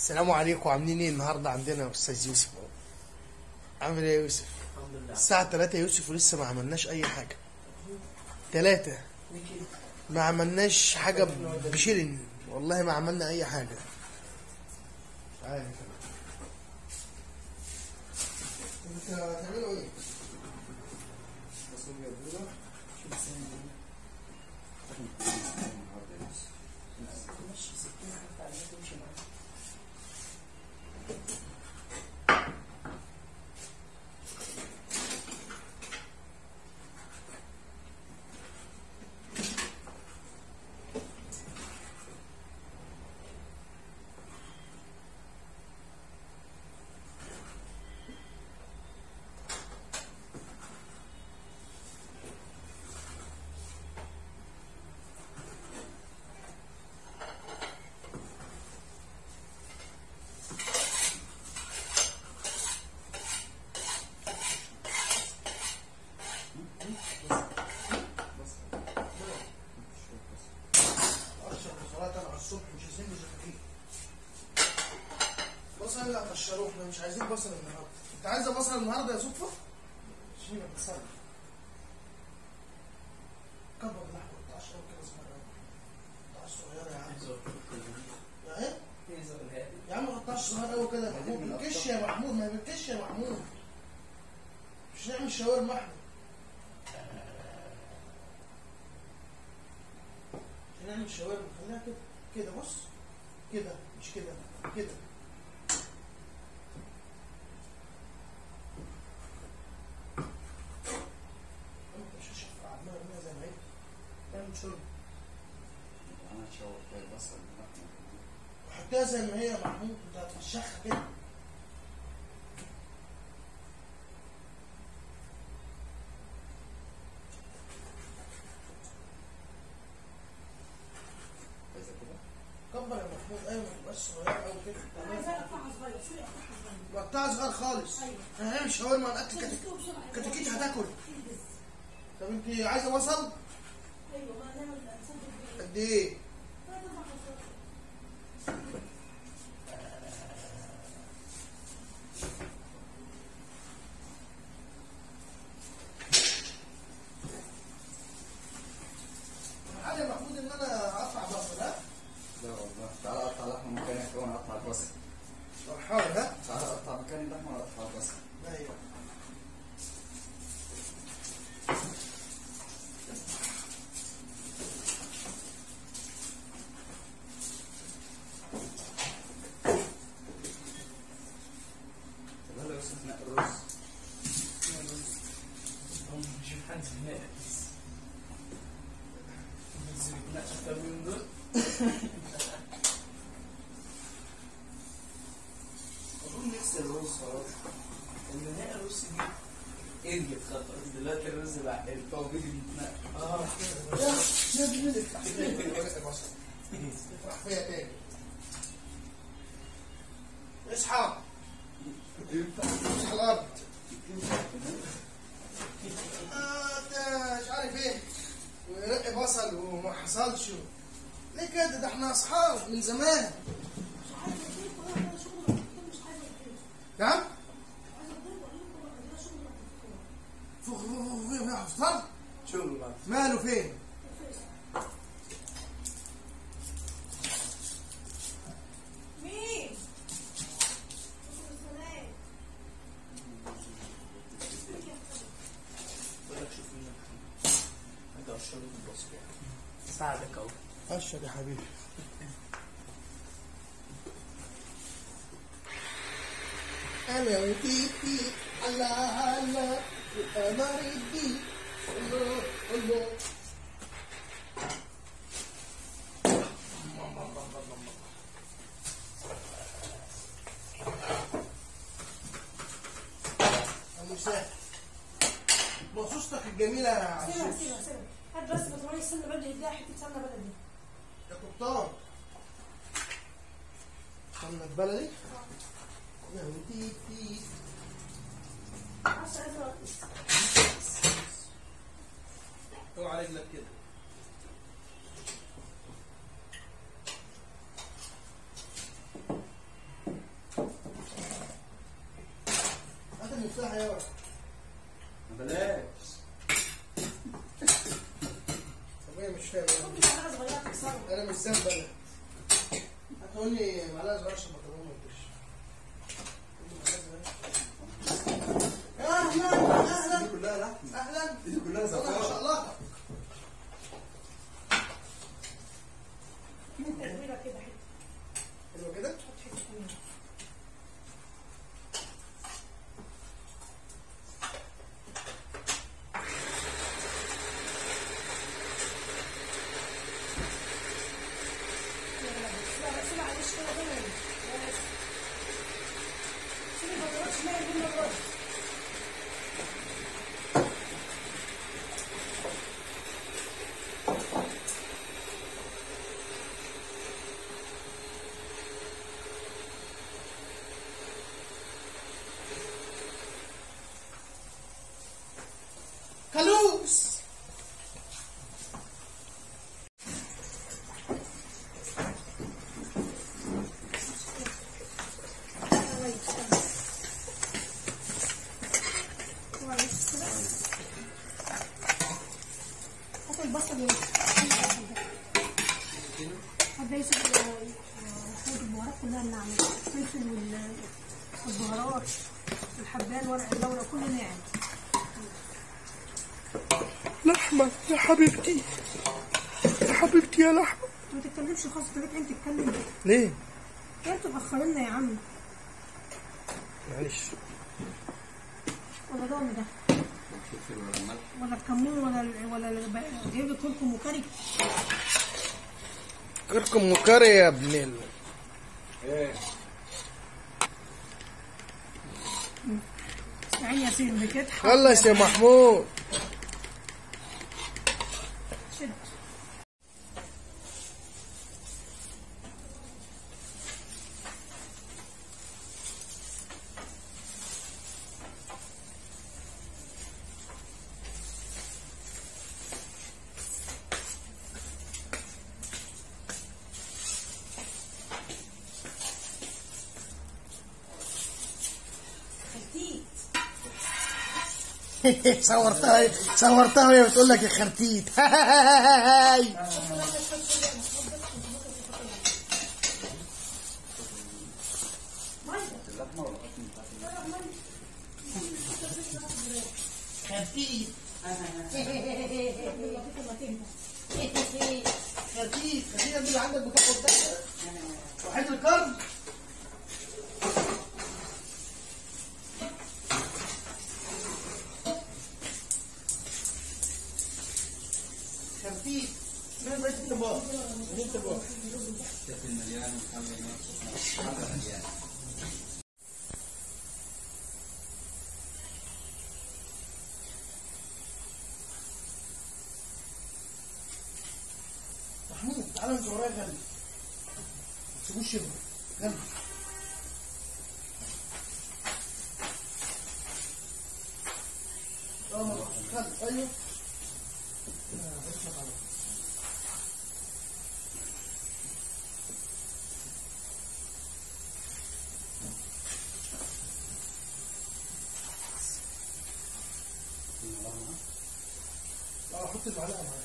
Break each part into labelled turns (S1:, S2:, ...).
S1: السلام عليكم عاملين ايه النهارده عندنا استاذ يوسف اهو عامل ايه يا يوسف
S2: الحمد لله
S1: الساعه 3 يا يوسف ولسه ما عملناش اي حاجه 3 ما عملناش حاجه بشيلن والله ما عملنا اي حاجه مش عارف انت هتعملوا ايه اشرب بصراحه على الصبح مش عايزين مزفين بصل اللي هتقشروه احنا مش عايزين بصل النهارده انت عايزه بصل النهارده يا صدفه؟ شيل بصل كبر اللحمه ما تقطعش قوي كده صغيره ما تقطعش صغيره يا عم يا ايه؟ يا عم ما تقطعش صغير قوي كده يا محمود ما بتكش يا محمود ما بتكش يا محمود مش نعمل شاورما احنا مش نعمل شاورما خليها كده كده بص كده مش كده كده انت مش هشوف عمال ارميها زي ما هي اعمل شرب
S3: انا اتشوح فيها البصل باللحمه
S1: حطيها زي ما هي يا محمود انت هتفشخها كده
S3: عايزه كده
S1: كبر يا محمود ايوه ما تبقاش صغيره قوي كده
S4: عايزة اقطعها صغير شوية اقطعها صغير
S1: مقطعها صغير خالص
S4: ايوه
S1: احنا هنعمل شاورما هناكل كتاكيت
S4: تسلقه بسرعة
S1: كتاكيت هتاكل
S4: البس.
S1: طب انت عايزه بصل
S4: ايوه ما نعمل نصدق
S1: قد ايه؟ حاجه يا محمود ان انا اقطع بصل ها؟
S3: لا والله تعالى اقطع لحمه مكانك وانا اقطع البصل
S1: فرحان ها؟
S3: تعالى اقطع مكان اللحمه وانا اقطع البصل
S1: ايوه
S3: طب يلا يا يوسف نقي الرز
S2: مش محدش بناقص بس بناقص التمرين دول
S1: اظن نغسل الرز خلاص
S2: النهاية الرز دي ارجع خطر دلوقتي الرز بقى الطوابير بيتنقل
S1: اه يا يا ابني افتح فيها ورق بصل افتح فيها تاني اصحى اصحى الارض آه، ده مش عارف ايه ويرق بصل وما حصلش ليه كده ده احنا اصحاب من زمان
S4: مش عايزة اقول لكم انا شغل مش عايزة اقول
S1: نعم
S4: عايزة اقول لكم انا شغل
S1: فوق فوق فوق فين فين حفظتها
S2: شغل بقى
S1: ماله فين
S4: مين؟
S2: بقول لك شوف مين انت اشرب البصل يعني ساعدك اهو
S1: اشهد يا حبيبي انا وتيتي على على القمر الدي الله الله أبو سهل بصوصتك الجميلة يا
S4: سيبها
S1: عزوز
S4: سيبها سيبها هات بس بطارية السمنة بلدي اديها حتة سمنة بلدي
S1: يا قبطان سمنة بلدي يا وتيتي
S4: بس عايزة أرقص.
S1: اوعى رجلك كده المفتاح يا ورا
S3: بلاش
S1: طب ايه مش فاهم يعني.
S4: ممكن حاجه صغيره تكسره
S1: انا مش ذنب انا هتقول لي معلقه صغيره عشان المكرونه ما تجيش اهلا اهلا
S3: دي كلها لحم
S1: اهلا
S3: دي كلها
S1: والله ما شاء
S3: زفاره
S1: الله
S4: من تتبيله كده حته
S1: حلوه كده
S4: تحط حته كمان سيبها سيبها على الوش كده زي ما هي. بس. سيبي البطاطس ما يجيب الرز
S1: كالوس
S4: كويس كويس كده هات البصل يا هتلاقي شوف شوية البهارات كلها اللي عاملها الفلفل وال- والبهارات الحبان ورق اللورة كله ناعم
S1: لحمه يا حبيبتي يا حبيبتي يا لحمه
S4: ما تتكلمش خالص انت انت تتكلم
S1: ليه؟
S4: انتوا مأخريننا يا عم
S1: معلش
S4: ولا ده ولا ده
S3: فلفل ولا ملح
S4: ولا الكمون ولا ال- ولا ال- جايب لك كركم وكرك
S1: كركم مكري يا ابن ال...
S3: ايه
S4: اسمعيني يا سيدي بتضحك
S1: خلص يا محمود
S4: شد خلتيت
S1: صورتها صورتها وهي بتقول لك يا خرتيت هاي
S3: اللحمه ولا القطن بتاعت
S1: خرتيت خرتيت خرتيت دي اللي عندك بتاخد ده وحيد القرن خرتيت من بيت الطباخ من الطباخ
S3: فلفل مليان وحاجه نفسه حاجه مليان
S1: محمود تعالى انت ورايا غني ما تسيبوش يبرد غني اه خد ايوه آه، اسمع على طول. اه حط المعلقه معايا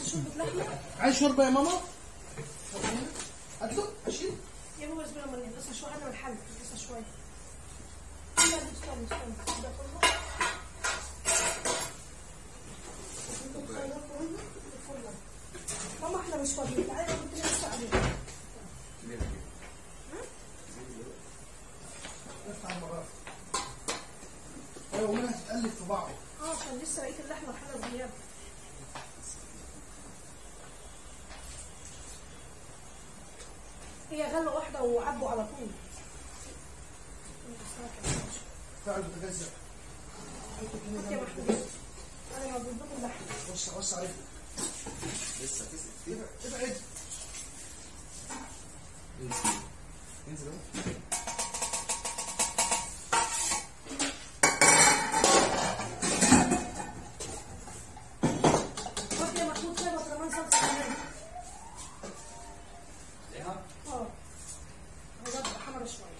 S4: شوربه لحمه
S1: عايز شوربه يا ماما؟ هات له اشيل
S4: يا بابا اصبر لما لسه شويه انا والحل لسه شويه لا لا استنى استنى ده كله ماما احنا مش فاضيين تعالى انا كنت لسه عليك
S3: كبيرة كده
S1: ارفع المغرفه ايوه ومنها تتقلب في بعض
S4: اه كان لسه بقيت اللحمه حاجه زياده هي غله واحده وعبوا على طول
S1: فعل البوتاجاز ده حط
S4: يا
S1: كده
S4: محمود انا موجود لكم اللحمه
S1: وسع وسع عليك
S3: لسه في كتير
S1: ابعد
S3: انزل انزل اهو
S4: حط يا محمود شايبه كمان صلصه كمان
S3: ايه
S4: اه هجرب حمرا شويه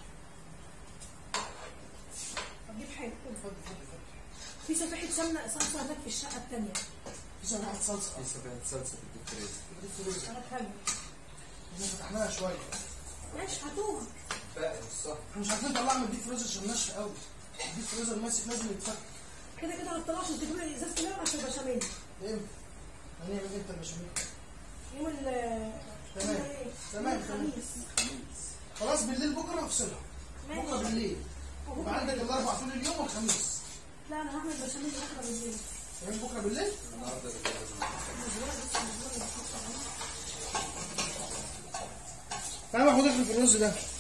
S4: هتجيب حاجه كده في صفيحه سمنه صلصه هناك في الشقه الثانيه
S1: في سماعه صلصه
S3: في سبعة صلصة في الدكتوريز
S1: دي فلوس
S4: انا حلوه
S1: احنا فتحناها شويه
S4: ماشي هاتوها
S3: فاهم صح
S1: احنا مش عارفين نطلعها من الديب فريزر عشان ناشفه قوي الديب فريزر ماسك لازم يتفك
S4: كده كده هتطلعوا عشان تجيبوا لي ازازه اللبن عشان البشاميل
S1: امتى؟ هنعمل امتى البشاميل؟
S4: يوم ال
S1: تمام.
S4: يوم إيه؟
S1: تمام،
S4: يوم الخميس
S3: خميس
S1: خلاص بالليل بكره افصلها بكره
S4: ماشي
S1: بالليل
S4: وبكرة
S1: يبقى عندك الاربع طول اليوم والخميس
S4: لا انا هعمل بشاميل بكره بالليل
S1: تمام بكره بالليل؟
S3: النهارده بالليل
S1: تعالى خد احنا في الرز ده